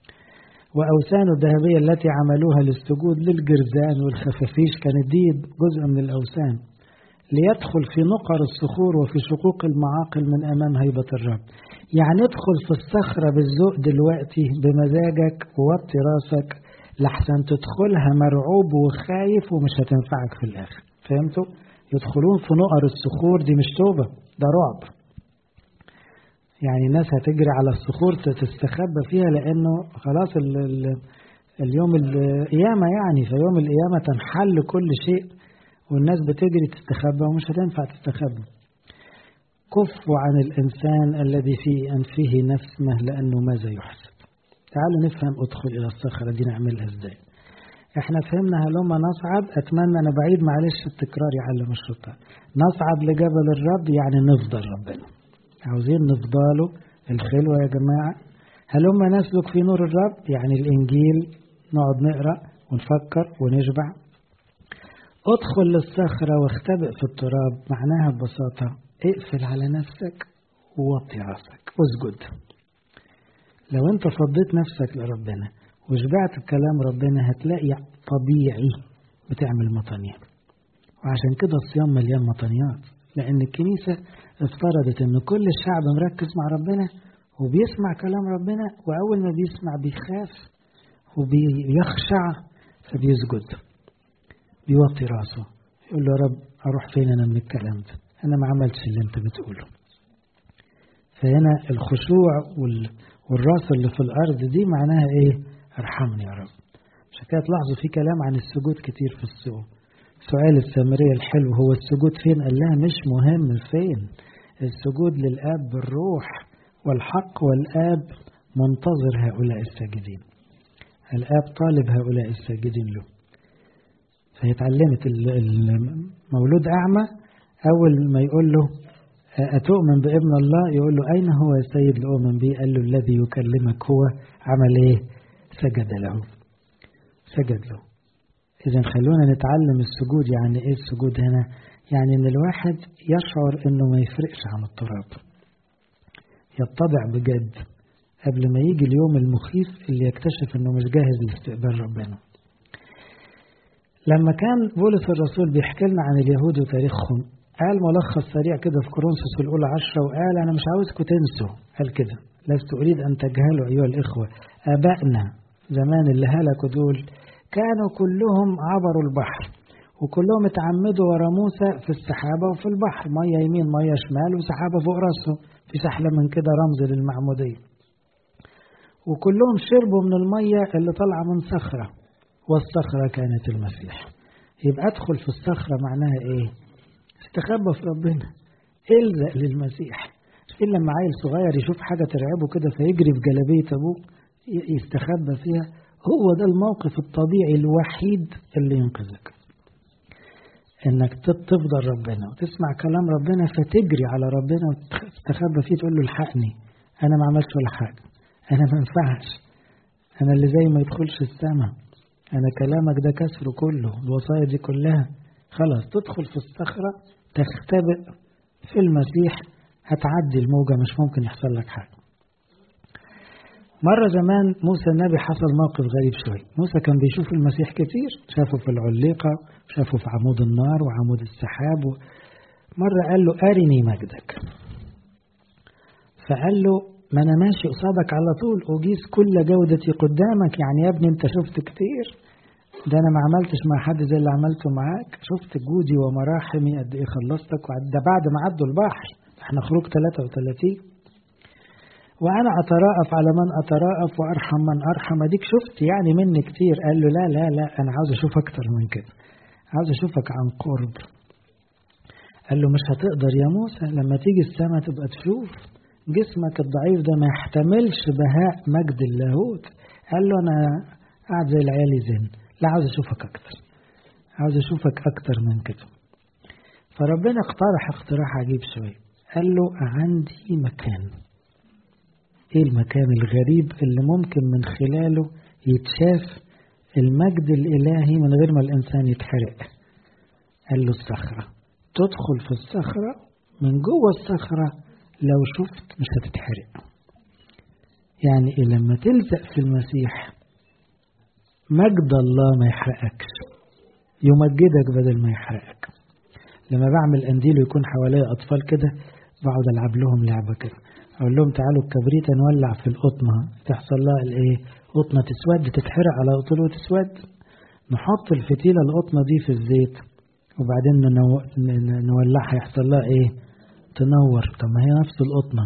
وأوثان الذهبية التي عملوها للسجود للجرزان والخفافيش كانت دي جزء من الأوثان ليدخل في نقر الصخور وفي شقوق المعاقل من أمام هيبة الرب يعني ادخل في الصخرة بالذوق دلوقتي بمزاجك ووطي راسك لحسن تدخلها مرعوب وخايف ومش هتنفعك في الآخر فهمتوا؟ يدخلون في نقر الصخور دي مش توبة ده رعب يعني الناس هتجري على الصخور تستخبى فيها لأنه خلاص ال ال اليوم القيامة يعني في يوم القيامة تنحل كل شيء والناس بتجري تستخبى ومش هتنفع تستخبى كفوا عن الإنسان الذي في أنفه نفسه لأنه ماذا يحسب تعالوا نفهم ادخل إلى الصخرة دي نعملها ازاي احنا فهمنا هلما نصعد اتمنى انا بعيد معلش التكرار يعلم الشيطان نصعد لجبل الرب يعني نفضل ربنا عاوزين نفضله الخلوة يا جماعة هلما نسلك في نور الرب يعني الانجيل نقعد نقرا ونفكر ونشبع ادخل للصخرة واختبئ في التراب معناها ببساطة اقفل على نفسك ووطي راسك واسجد لو انت فضيت نفسك لربنا وشبعت بكلام ربنا هتلاقي طبيعي بتعمل مطانيات وعشان كده الصيام مليان مطانيات لأن الكنيسة افترضت إن كل الشعب مركز مع ربنا وبيسمع كلام ربنا وأول ما بيسمع بيخاف وبيخشع فبيسجد بيوطي راسه يقول له يا رب أروح فين أنا من الكلام ده أنا ما عملتش اللي أنت بتقوله فهنا الخشوع والراس اللي في الأرض دي معناها إيه ارحمني يا رب عشان كده تلاحظوا في كلام عن السجود كتير في السوق سؤال السامرية الحلو هو السجود فين قال لها مش مهم فين السجود للآب بالروح والحق والآب منتظر هؤلاء الساجدين الآب طالب هؤلاء الساجدين له فهي اتعلمت المولود أعمى أول ما يقول له أتؤمن بابن الله يقول له أين هو يا سيد لأؤمن به قال له الذي يكلمك هو عمل إيه سجد له سجد له إذا خلونا نتعلم السجود يعني إيه السجود هنا يعني إن الواحد يشعر إنه ما يفرقش عن التراب يتضع بجد قبل ما يجي اليوم المخيف اللي يكتشف إنه مش جاهز لاستقبال ربنا لما كان بولس الرسول بيحكي لنا عن اليهود وتاريخهم قال ملخص سريع كده في كورنثوس الأولى عشرة وقال أنا مش عاوزكم تنسوا قال كده لست أريد أن تجهلوا أيها الإخوة آبائنا زمان اللي هلكوا دول كانوا كلهم عبروا البحر وكلهم اتعمدوا ورا موسى في السحابة وفي البحر مية يمين مية شمال وسحابة فوق راسهم في سحلة من كده رمز للمعمودية وكلهم شربوا من المية اللي طالعة من صخرة والصخرة كانت المسيح يبقى ادخل في الصخرة معناها ايه استخبى في ربنا الزق للمسيح إلا لما عيل صغير يشوف حاجة ترعبه كده فيجري في جلابية أبوه يستخبى فيها هو ده الموقف الطبيعي الوحيد اللي ينقذك انك تفضل ربنا وتسمع كلام ربنا فتجري على ربنا وتستخبى فيه تقول له الحقني انا ما عملتش ولا حاجه انا ما ينفعش انا اللي زي ما يدخلش السماء انا كلامك ده كسره كله الوصايا دي كلها خلاص تدخل في الصخره تختبئ في المسيح هتعدي الموجه مش ممكن يحصل لك حاجه مرة زمان موسى النبي حصل موقف غريب شوي موسى كان بيشوف المسيح كتير شافه في العليقة شافه في عمود النار وعمود السحاب و... مرة قال له أرني مجدك فقال له ما أنا ماشي قصادك على طول أجيز كل جودتي قدامك يعني يا ابني أنت شفت كتير ده أنا ما عملتش مع حد زي اللي عملته معاك شفت جودي ومراحمي قد إيه خلصتك ده بعد ما عدوا البحر احنا خروج 33 وأنا أتراءف على من أتراءف وأرحم من أرحم أديك شفت يعني مني كتير قال له لا لا لا أنا عاوز أشوف أكتر من كده عاوز أشوفك عن قرب قال له مش هتقدر يا موسى لما تيجي السماء تبقى تشوف جسمك الضعيف ده ما يحتملش بهاء مجد اللاهوت قال له أنا قاعد زي العيال زين لا عاوز أشوفك أكتر عاوز أشوفك أكتر من كده فربنا اقترح اقتراح عجيب شوية قال له عندي مكان ايه المكان الغريب اللي ممكن من خلاله يتشاف المجد الالهي من غير ما الانسان يتحرق قال له الصخره تدخل في الصخره من جوه الصخره لو شفت مش هتتحرق يعني إيه لما تلزق في المسيح مجد الله ما يحرقكش يمجدك بدل ما يحرقك لما بعمل قنديل ويكون حواليا أطفال كده بقعد ألعب لهم لعبة كده اقول لهم تعالوا الكبريت نولع في القطنه تحصل لها الايه قطنه تسود تتحرق على طول وتسود نحط الفتيله القطنه دي في الزيت وبعدين ننو... نولعها يحصل لها ايه تنور طب ما هي نفس القطنه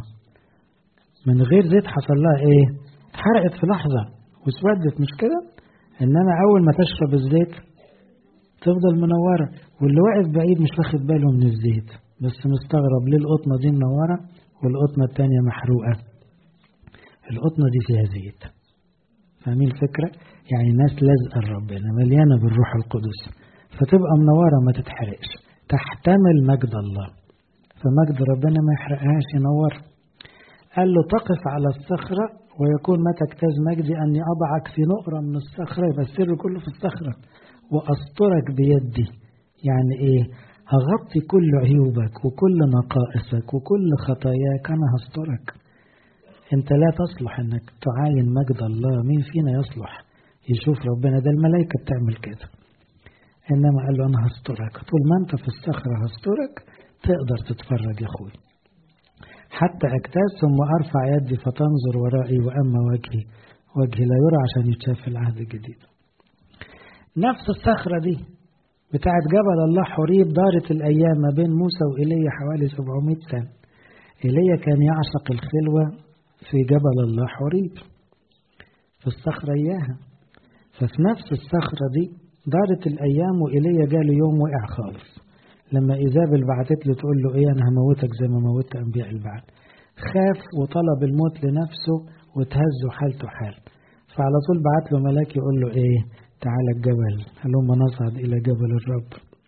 من غير زيت حصل لها ايه اتحرقت في لحظه واسودت مش كده انما اول ما تشرب الزيت تفضل منوره واللي واقف بعيد مش واخد باله من الزيت بس مستغرب ليه القطنه دي منوره والقطنة التانية محروقة القطنة دي فيها زيت فاهمين الفكرة؟ يعني ناس لازقة لربنا مليانة بالروح القدس فتبقى منورة ما تتحرقش تحتمل مجد الله فمجد ربنا ما يحرقهاش ينور قال له تقف على الصخرة ويكون متى اجتاز مجدي أني أضعك في نقرة من الصخرة يبقى السر كله في الصخرة وأسترك بيدي يعني إيه هغطي كل عيوبك وكل نقائصك وكل خطاياك أنا هسترك أنت لا تصلح أنك تعاين مجد الله مين فينا يصلح يشوف ربنا ده الملائكة بتعمل كده إنما قال له أنا هسترك طول ما أنت في الصخرة هسترك تقدر تتفرج يا أخوي حتى أجتاز ثم أرفع يدي فتنظر ورائي وأما وجهي وجهي لا يرى عشان يتشاف في العهد الجديد نفس الصخرة دي بتاعت جبل الله حريب دارت الأيام ما بين موسى وإيليا حوالي 700 سنة إيليا كان يعشق الخلوة في جبل الله حريب في الصخرة إياها ففي نفس الصخرة دي دارت الأيام وإيليا جاله يوم وقع خالص لما إيزابل بعتت له تقول له إيه أنا هموتك زي ما موتت أنبياء البعث خاف وطلب الموت لنفسه وتهز حالته حال فعلى طول بعت له ملاك يقول له إيه تعالى الجبل هلما نصعد إلى جبل الرب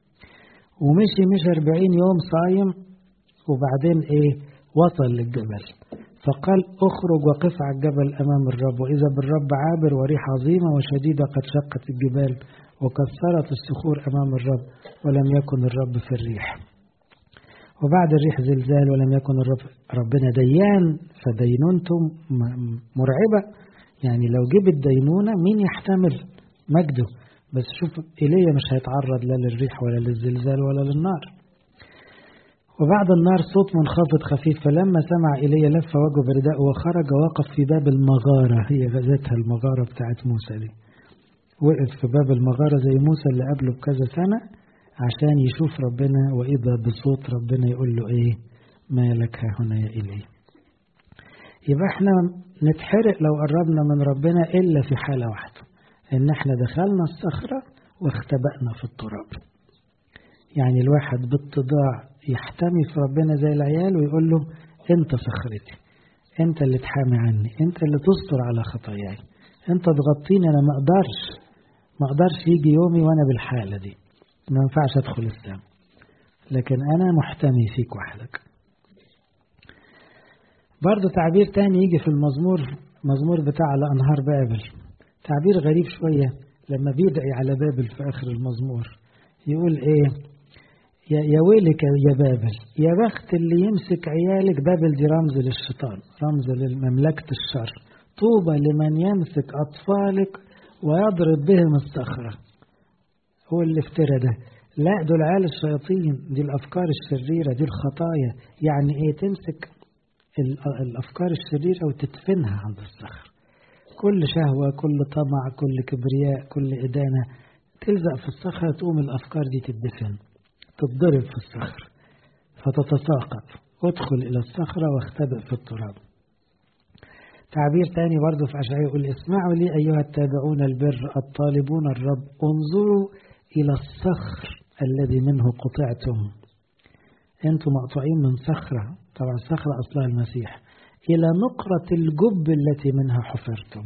ومشي مش أربعين يوم صايم وبعدين إيه وصل للجبل فقال اخرج وقف على الجبل أمام الرب وإذا بالرب عابر وريح عظيمة وشديدة قد شقت الجبال وكسرت الصخور أمام الرب ولم يكن الرب في الريح وبعد الريح زلزال ولم يكن الرب ربنا ديان فدينونته مرعبة يعني لو جبت دينونة مين يحتمل مجده بس شوف إيليا مش هيتعرض لا للريح ولا للزلزال ولا للنار وبعد النار صوت منخفض خفيف فلما سمع إلي لف وجهه برداء وخرج وقف في باب المغارة هي غزتها المغارة بتاعت موسى دي وقف في باب المغارة زي موسى اللي قبله بكذا سنة عشان يشوف ربنا وإذا بصوت ربنا يقول له إيه ما لك ها هنا يا إلي يبقى احنا نتحرق لو قربنا من ربنا إلا في حالة واحدة إن احنا دخلنا الصخرة واختبأنا في التراب يعني الواحد باتضاع يحتمي في ربنا زي العيال ويقول له انت صخرتي انت اللي تحامي عني انت اللي تستر على خطاياي انت تغطيني انا ما اقدرش ما اقدرش يجي يومي وانا بالحالة دي ما ينفعش ادخل السماء لكن انا محتمي فيك وحدك برضه تعبير تاني يجي في المزمور مزمور بتاع لأنهار بابل تعبير غريب شوية لما بيدعي على بابل في آخر المزمور يقول إيه يا, يا ويلك يا بابل يا بخت اللي يمسك عيالك بابل دي رمز للشيطان رمز لمملكة الشر طوبى لمن يمسك أطفالك ويضرب بهم الصخرة هو اللي افترى ده لا دول عيال الشياطين دي الأفكار الشريرة دي الخطايا يعني إيه تمسك الأفكار الشريرة وتدفنها عند الصخر كل شهوة كل طمع كل كبرياء كل إدانة تلزق في الصخرة تقوم الأفكار دي تدفن تتضرب في الصخر فتتساقط ادخل إلى الصخرة واختبئ في التراب تعبير تاني برضه في أشعياء يقول اسمعوا لي أيها التابعون البر الطالبون الرب انظروا إلى الصخر الذي منه قطعتم أنتم مقطوعين من صخرة طبعا الصخرة أصلها المسيح إلى نقرة الجب التي منها حفرتم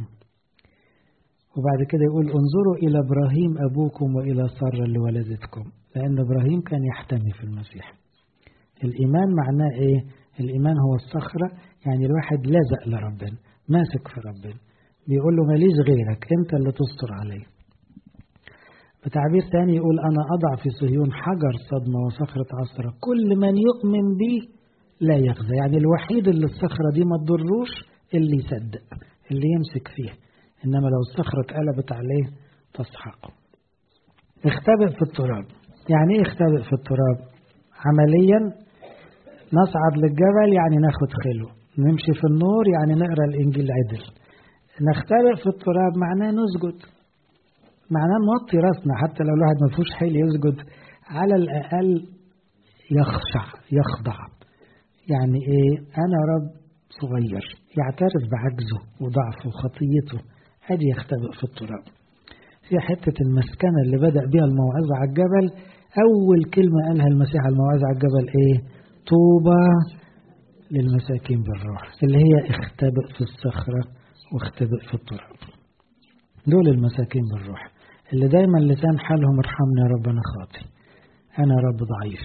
وبعد كده يقول انظروا إلى إبراهيم أبوكم وإلى سارة اللي ولدتكم لأن إبراهيم كان يحتمي في المسيح الإيمان معناه إيه؟ الإيمان هو الصخرة يعني الواحد لزق لربنا ماسك في ربنا بيقول له ماليش غيرك أنت اللي تستر علي بتعبير ثاني يقول أنا أضع في صهيون حجر صدمة وصخرة عصرة كل من يؤمن بي لا يخزى يعني الوحيد اللي الصخرة دي ما تضروش اللي يصدق اللي يمسك فيها إنما لو الصخرة اتقلبت عليه تسحقه اختبئ في التراب يعني ايه اختبئ في التراب عمليا نصعد للجبل يعني ناخد خلو نمشي في النور يعني نقرا الانجيل عدل نختبئ في التراب معناه نسجد معناه نوطي راسنا حتى لو الواحد ما فيهوش حيل يسجد على الاقل يخشع يخضع يعني ايه انا رب صغير يعترف بعجزه وضعفه وخطيته ادي يختبئ في التراب في حتة المسكنة اللي بدأ بها الموعظة على الجبل أول كلمة قالها المسيح على الموعظة على الجبل إيه؟ طوبى للمساكين بالروح اللي هي اختبئ في الصخرة واختبئ في التراب دول المساكين بالروح اللي دايما لسان حالهم ارحمنا يا رب أنا خاطي أنا رب ضعيف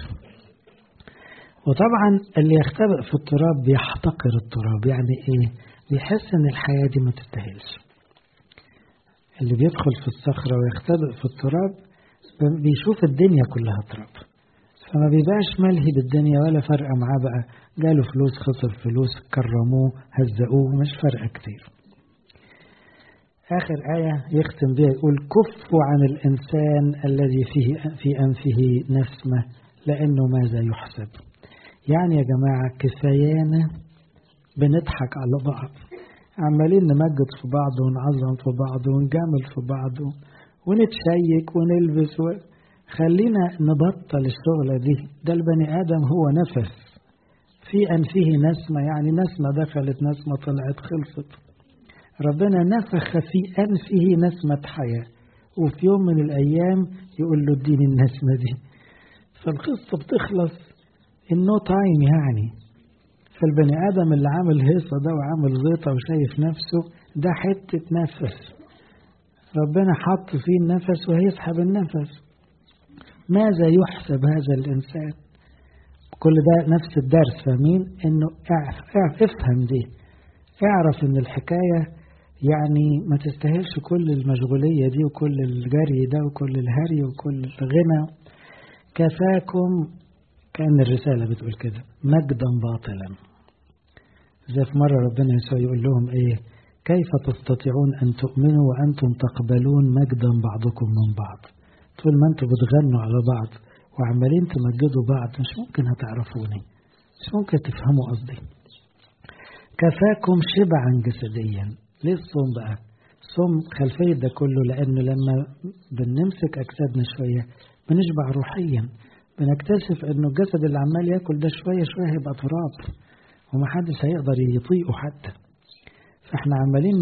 وطبعا اللي يختبئ في التراب بيحتقر التراب يعني ايه بيحس ان الحياة دي ما تستاهلش اللي بيدخل في الصخرة ويختبئ في التراب بيشوف الدنيا كلها تراب فما بيبقاش ملهي بالدنيا ولا فرقة معاه بقى جاله فلوس خسر فلوس كرموه هزقوه مش فرقة كتير آخر آية يختم بها يقول كفوا عن الإنسان الذي فيه في أنفه نسمة لأنه ماذا يحسب يعني يا جماعة كفايانا بنضحك على بعض عمالين نمجد في بعض ونعظم في بعض ونجامل في بعض ونتشيك ونلبس و... خلينا نبطل الشغلة دي ده البني آدم هو نفس في أنفه نسمة يعني نسمة دخلت نسمة طلعت خلصت ربنا نفخ في أنفه نسمة حياة وفي يوم من الأيام يقول له اديني النسمة دي فالقصة بتخلص النو تايم يعني فالبني آدم اللي عامل هيصة ده وعامل زيطة وشايف نفسه ده حتة نفس ربنا حط فيه النفس وهيسحب النفس ماذا يحسب هذا الإنسان كل ده نفس الدرس فاهمين انه اعرف, اعرف افهم دي اعرف ان الحكاية يعني ما تستاهلش كل المشغولية دي وكل الجري ده وكل الهري وكل الغنى كفاكم كأن الرسالة بتقول كده مجدا باطلا زي في مرة ربنا يسوع يقول لهم ايه كيف تستطيعون أن تؤمنوا وأنتم تقبلون مجدا بعضكم من بعض طول ما أنتم بتغنوا على بعض وعمالين تمجدوا بعض مش ممكن هتعرفوني مش ممكن تفهموا قصدي كفاكم شبعا جسديا ليه الصوم بقى الصوم خلفية ده كله لأنه لما بنمسك أجسادنا شوية بنشبع روحيا بنكتشف انه الجسد اللي عمال ياكل ده شوية شوية هيبقى تراب ومحدش هيقدر يطيقه حتى فاحنا عمالين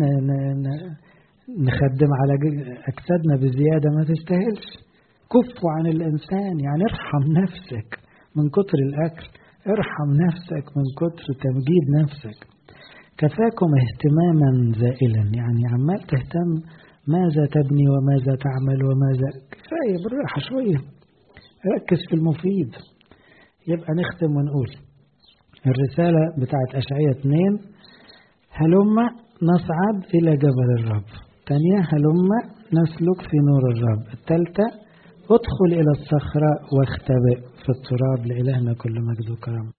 نخدم على أجسادنا بزيادة ما تستاهلش كفوا عن الإنسان يعني ارحم نفسك من كتر الأكل ارحم نفسك من كتر تمجيد نفسك كفاكم اهتماما زائلا يعني عمال تهتم ماذا تبني وماذا تعمل وماذا كفاية بالراحة شوية ركز في المفيد يبقى نختم ونقول الرسالة بتاعت أشعية 2 هلم نصعد إلى جبل الرب الثانية هلم نسلك في نور الرب الثالثة ادخل إلى الصخرة واختبئ في التراب لإلهنا كل مجد وكرم